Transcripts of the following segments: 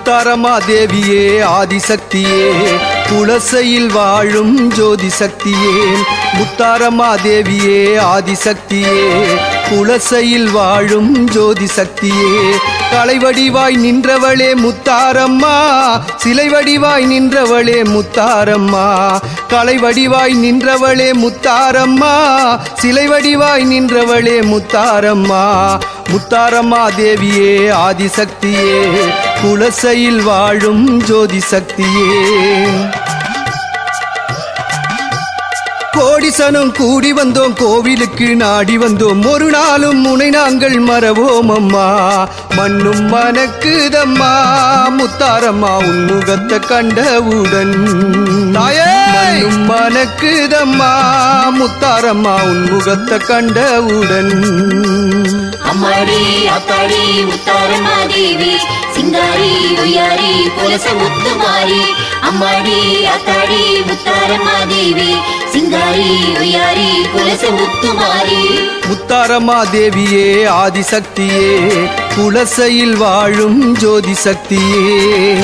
முத்தாரம்மா தேவியே ஆதிசக்தியே குலசையில் வாழும் ஜோதி சக்தியே முத்தாரம்மா தேவியே ஆதிசக்தியே குலசையில் வாழும் ஜோதி சக்தியே கலை வடிவாய் நின்றவளே முத்தாரம்மா சிலை வடிவாய் நின்றவளே முத்தாரம்மா கலை வடிவாய் நின்றவளே முத்தாரம்மா சிலை வடிவாய் நின்றவளே முத்தாரம்மா முத்தாரம்மா தேவியே ஆதிசக்தியே குலசையில் வாழும் ஜோதி சக்தியே கோடிசனம் கூடி வந்தோம் கோவிலுக்கு நாடி வந்தோம் ஒரு நாளும் முனை நாங்கள் மறவோம் அம்மா மண்ணும் மனக்குதம்மா முத்தாரம்மா உன்முகத்தை கண்டவுடன் தாயே மண்ணும் மனக்குதம்மா முத்தாரம்மா உன்முகத்தை கண்டவுடன் அம்மாடி அத்தாடி முத்தாரம்மா தேவி சிங்காரி உயாரி புலச முத்துமாரி அம்மாடி அத்தாடி முத்தாரம்மா தேவி சிங்காரி உயாரி புலச முத்துமாரி முத்தாரம்மா தேவியே ஆதிசக்தியே குலசையில் வாழும் ஜோதி சக்தியே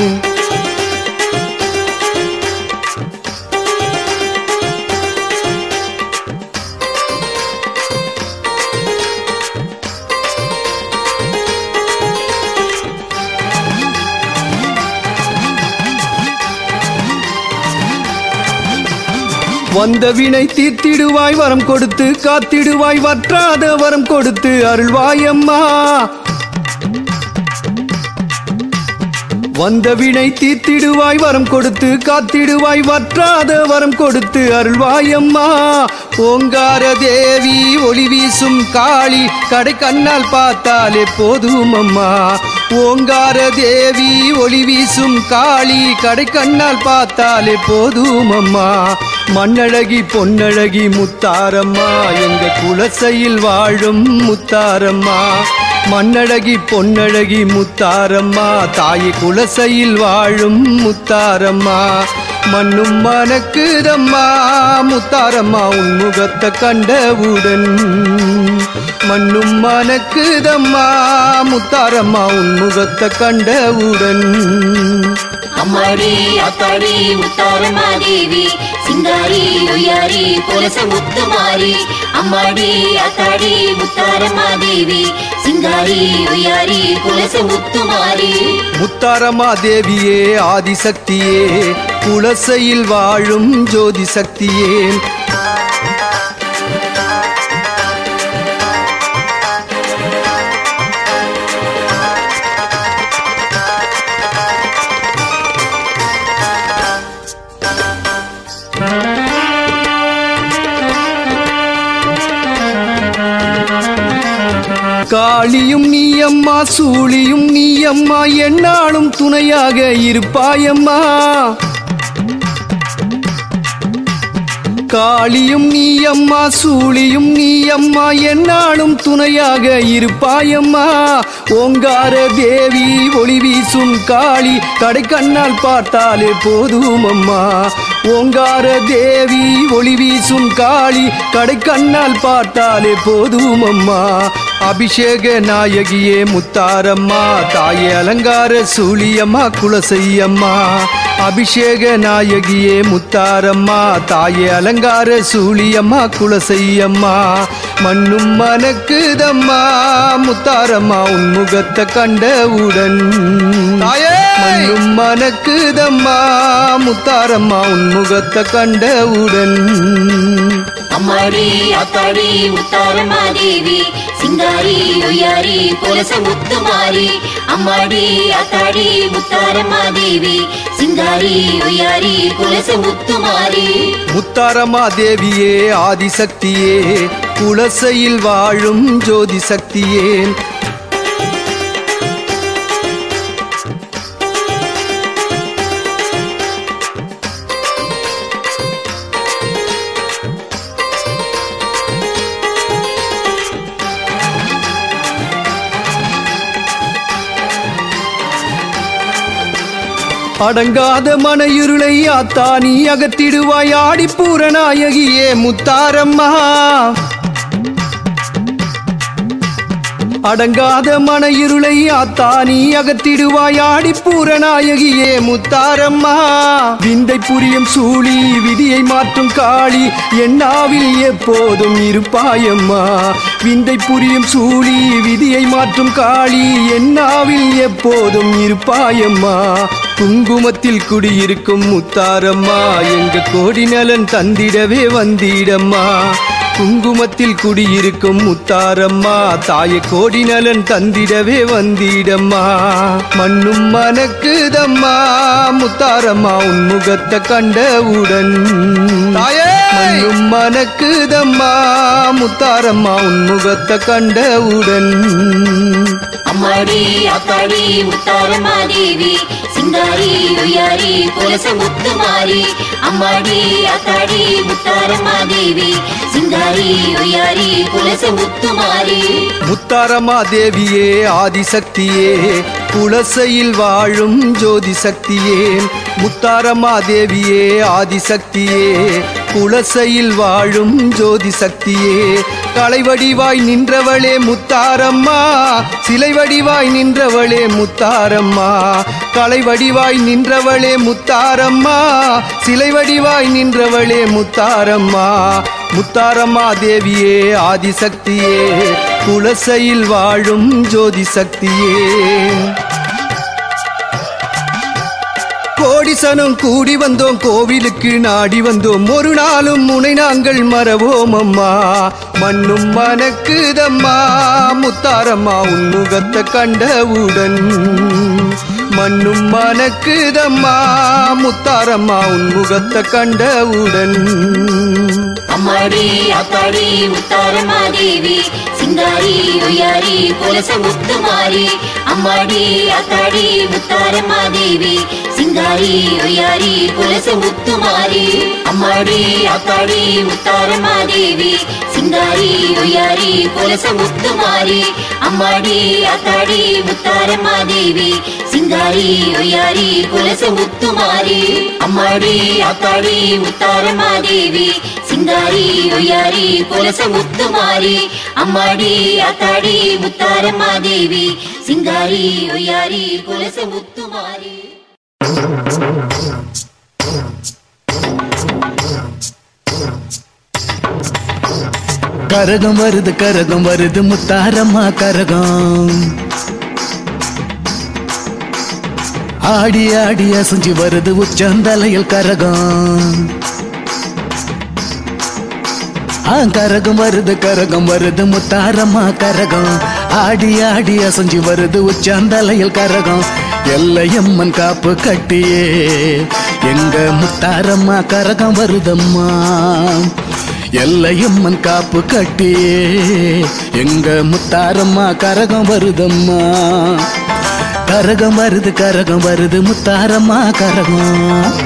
வந்த வினை தீர்த்திடுவாய் வரம் கொடுத்து காத்திடுவாய் வற்றாத வரம் கொடுத்து அருள்வாயம்மா வந்த வினை தீர்த்திடுவாய் வரம் கொடுத்து காத்திடுவாய் வற்றாத வரம் கொடுத்து அருள்வாயம்மா ஓங்கார தேவி ஒளி வீசும் காளி கடை கண்ணால் பார்த்தாலே போதும் அம்மா ஓங்கார தேவி ஒளி வீசும் காளி கடை கண்ணால் பார்த்தாலே போதும் அம்மா மண்ணழகி பொன்னழகி முத்தாரம்மா எங்க குலசையில் வாழும் முத்தாரம்மா மண்ணழகி பொன்னழகி முத்தாரம்மா தாய் குலசையில் வாழும் முத்தாரம்மா மண்ணும் மனக்குதம்மா முத்தாரம்மா உன் முகத்தை கண்டவுடன் மண்ணும் மனக்குதம்மா முத்தாரம்மா உன் முகத்தை கண்டவுடன் அம்மாடி அத்தாடி முத்தாரம்மா தேவி சிங்காரி உயாரி புலச முத்துமாரி அம்மாடி அத்தாடி முத்தாரம்மா தேவி சிங்காரி உயாரி புலச முத்துமாரி முத்தாரம்மா தேவியே ஆதிசக்தியே குலசையில் வாழும் ஜோதி சக்தியே காளியும் நீ அம்மா சூழியும் நீ அம்மா என்னாலும் துணையாக இருப்பாயம்மா காளியும் நீ அம்மா சூழியும் நீ அம்மா என்னாலும் துணையாக இருப்பாயம்மா ஓங்கார தேவி ஒளி வீசும் காளி கடை கண்ணால் பார்த்தாலே போதும் அம்மா ஓங்கார தேவி ஒளி வீசும் காளி கடை கண்ணால் பார்த்தாலே போதும் அம்மா அபிஷேக நாயகியே முத்தாரம்மா தாயே அலங்கார சூழியம்மா குலசையம்மா அபிஷேக நாயகியே முத்தாரம்மா தாயே அலங்கார சூழியம்மா குலசையம்மா மண்ணும் மனக்குதம்மா முத்தாரம்மா உன் முகத்தை கண்டவுடன் மண்ணும் மனக்குதம்மா முத்தாரம்மா உன் முகத்தை கண்டவுடன் அம்மாடி அத்தாடி முத்தாரம்மா தேவி சிங்காரி உயாரி புலச முத்துமாரி அம்மாடி அத்தாடி முத்தாரம்மா தேவி சிங்காரி உயாரி புலச முத்துமாரி முத்தாரம்மா தேவியே ஆதிசக்தியே குலசையில் வாழும் ஜோதி சக்தியே அடங்காத மன இருளை ஆத்தானி அகத்திடுவாய் ஆடிப்பூர நாயகியே முத்தாரம்மா அடங்காத மன இருளை ஆத்தானி அகத்திடுவாய் ஆடி பூரநாயகியே முத்தாரம்மா விந்தை புரியும் சூழி விதியை மாற்றும் காளி என்னாவில் எப்போதும் இருப்பாயம்மா விந்தை புரியும் சூழி விதியை மாற்றும் காளி என்னாவில் எப்போதும் இருப்பாயம்மா குங்குமத்தில் குடியிருக்கும் முத்தாரம்மா எங்க கோடி நலன் தந்திடவே வந்திடம்மா குங்குமத்தில் குடியிருக்கும் முத்தாரம்மா தாய கோடி நலன் தந்திடவே வந்திடம்மா மண்ணும் மனக்குதம்மா முத்தாரம்மா உன் முகத்தை கண்டவுடன் மண்ணும் மனக்குதம்மா முத்தாரம்மா உன் முகத்தை கண்டவுடன் அம்மாடி அத்தாடி முத்தாரமாதேவி சிங்காரி ஒய்யாரி கொலச முத்துமாரி அம்மாடி அத்தாடி முத்தாரமாதேவி சிங்காரி ஒய்யாரி கொலச முத்துமாரி முத்தாரமா தேவியே ஆதிசக்தியே குலசையில் வாழும் ஜோதி சக்தியே முத்தாரமா தேவியே ஆதிசக்தியே குலசையில் வாழும் ஜோதி சக்தியே கலை வடிவாய் நின்றவளே முத்தாரம்மா சிலை வடிவாய் நின்றவளே முத்தாரம்மா கலை வடிவாய் நின்றவளே முத்தாரம்மா சிலை வடிவாய் நின்றவளே முத்தாரம்மா முத்தாரம்மா தேவியே ஆதிசக்தியே குலசையில் வாழும் ஜோதி சக்தியே கோடிசனம் கூடி வந்தோம் கோவிலுக்கு நாடி வந்தோம் ஒரு நாளும் முனை நாங்கள் மறவோம் அம்மா மண்ணும் மனக்குதம்மா முத்தாரம்மா உன் முகத்தை கண்டவுடன் மண்ணும் மனக்குதம்மா முத்தாரம்மா உன் முகத்தை கண்டவுடன் அம்மாடி அத்தாடி முத்தாரமாதேவி சிங்காரி ஒய்யாரி கொலச முத்துமாரி அம்மாடி அத்தாடி முத்தாரமாதேவி சிங்காரி ஒய்யாரி கொலச முத்துமாரி அம்மாடி அத்தாடி முத்தாரமாதேவி சிங்காரி ஒய்யாரி கொலச முத்துமாரி அம்மாடி அத்தாடி முத்தாரமாதேவி சிங்காரி ஒய்யாரி கொலச முத்துமாரி அம்மாடி அத்தாடி முத்தாரமாதேவி சிங்காரி ஒய்யாரி கொலச முத்துமாரி அம்மாடி அத்தாடி முத்தாரமாதேவி சிங்காரி ஒய்யாரி கொலச முத்துமாரி கரகம் வருது கரகம் வருது முத்தாரம்மா கரகம் ஆடி ஆடி அசைஞ்சு வருது உச்சந்தலையில் கரகம் ஆ கரகம் வருது கரகம் வருது முத்தாரம்மா கரகம் ஆடி ஆடி அசைஞ்சு வருது உச்சந்தலையில் கரகம் எல்லையம்மன் காப்பு கட்டியே எங்க முத்தாரம்மா கரகம் வருதம்மா எல்லையம்மன் காப்பு கட்டியே எங்க முத்தாரம்மா கரகம் வருதம்மா கரகம் வருது கரகம் வருது முத்தாரம்மா கரகம்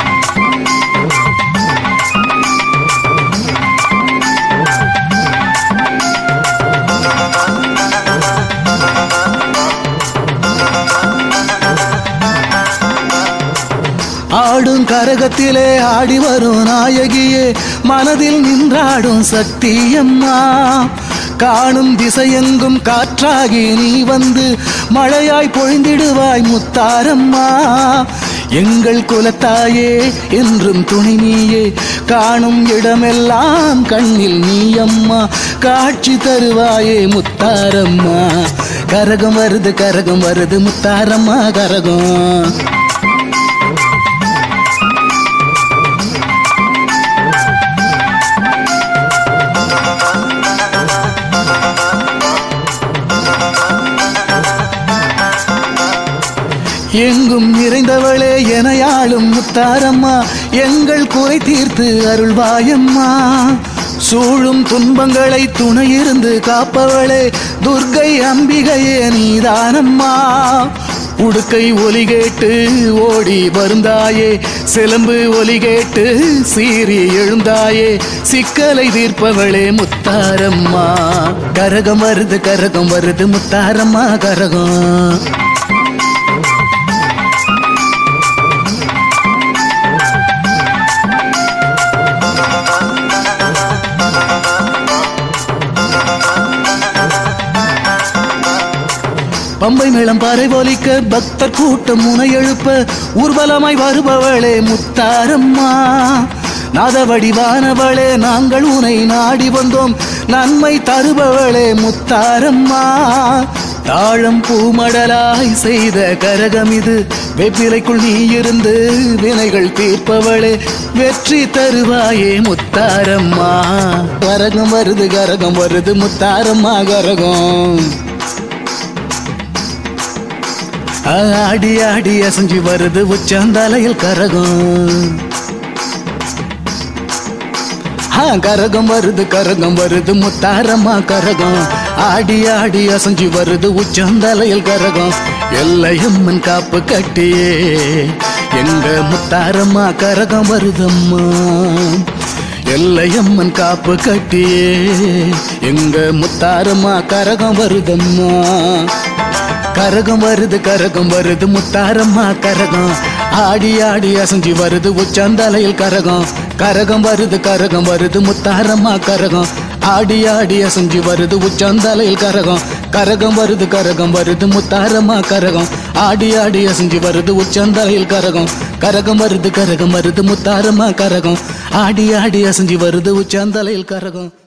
ஆடும் கரகத்திலே ஆடி வரும் நாயகியே மனதில் நின்றாடும் சக்தியம்மா காணும் திசையெங்கும் காற்றாகி நீ வந்து மழையாய் பொழிந்திடுவாய் முத்தாரம்மா எங்கள் குலத்தாயே என்றும் துணை நீயே காணும் இடமெல்லாம் கண்ணில் நீ அம்மா காட்சி தருவாயே முத்தாரம்மா கரகம் வருது கரகம் வருது முத்தாரம்மா கரகம் எங்கும் நிறைந்தவளே எனையாளும் முத்தாரம்மா எங்கள் குறை தீர்த்து அருள்வாயம்மா சூழும் துன்பங்களை துணையிருந்து காப்பவளே துர்க்கை அம்பிகையே நீதானம்மா உடுக்கை ஒலி கேட்டு ஓடி வருந்தாயே சிலம்பு ஒலி கேட்டு சீறி எழுந்தாயே சிக்கலை தீர்ப்பவளே முத்தாரம்மா கரகம் வருது கரகம் வருது முத்தாரம்மா கரகம் பம்பை மேளம் பாறை போலிக்க பக்தர் கூட்டம் முனை எழுப்ப ஊர்வலமாய் வருபவளே முத்தாரம்மா நாதவடிவானவளே நாங்கள் உனை நாடி வந்தோம் நன்மை தருபவளே முத்தாரம்மா தாழம் பூமடலாய் செய்த கரகம் இது வெப்பிலைக்குள் நீ இருந்து வினைகள் தீர்ப்பவளே வெற்றி தருவாயே முத்தாரம்மா கரகம் வருது கரகம் வருது முத்தாரம்மா கரகம் ஆடி ஆடி அசைஞ்சு வருது உச்சந்தலையில் கரகம் ஆ, கரகம் வருது கரகம் வருது முத்தாரம்மா கரகம் ஆடி ஆடி அசைஞ்சு வருது உச்சந்தலையில் கரகம் எல்லையம்மன் காப்பு கட்டியே எங்க முத்தாரம்மா கரகம் வருதம்மா எல்லையம்மன் காப்பு கட்டியே எங்க முத்தாரம்மா கரகம் வருதம்மா கரகம் வருது கரகம் வருது முத்தாரம்மா கரகம் ஆடி ஆடி அசைஞ்சு வருது உச்சந்தலையில் கரகம் கரகம் வருது கரகம் வருது முத்தாரம்மா கரகம் ஆடி ஆடி அசைஞ்சு வருது உச்சந்தலையில் கரகம் கரகம் வருது கரகம் வருது முத்தாரம்மா கரகம் ஆடி ஆடி அசைஞ்சு வருது உச்சந்தலையில் கரகம் கரகம் வருது கரகம் வருது முத்தாரம்மா கரகம் ஆடி ஆடி அசைஞ்சு வருது உச்சந்தலையில் கரகம்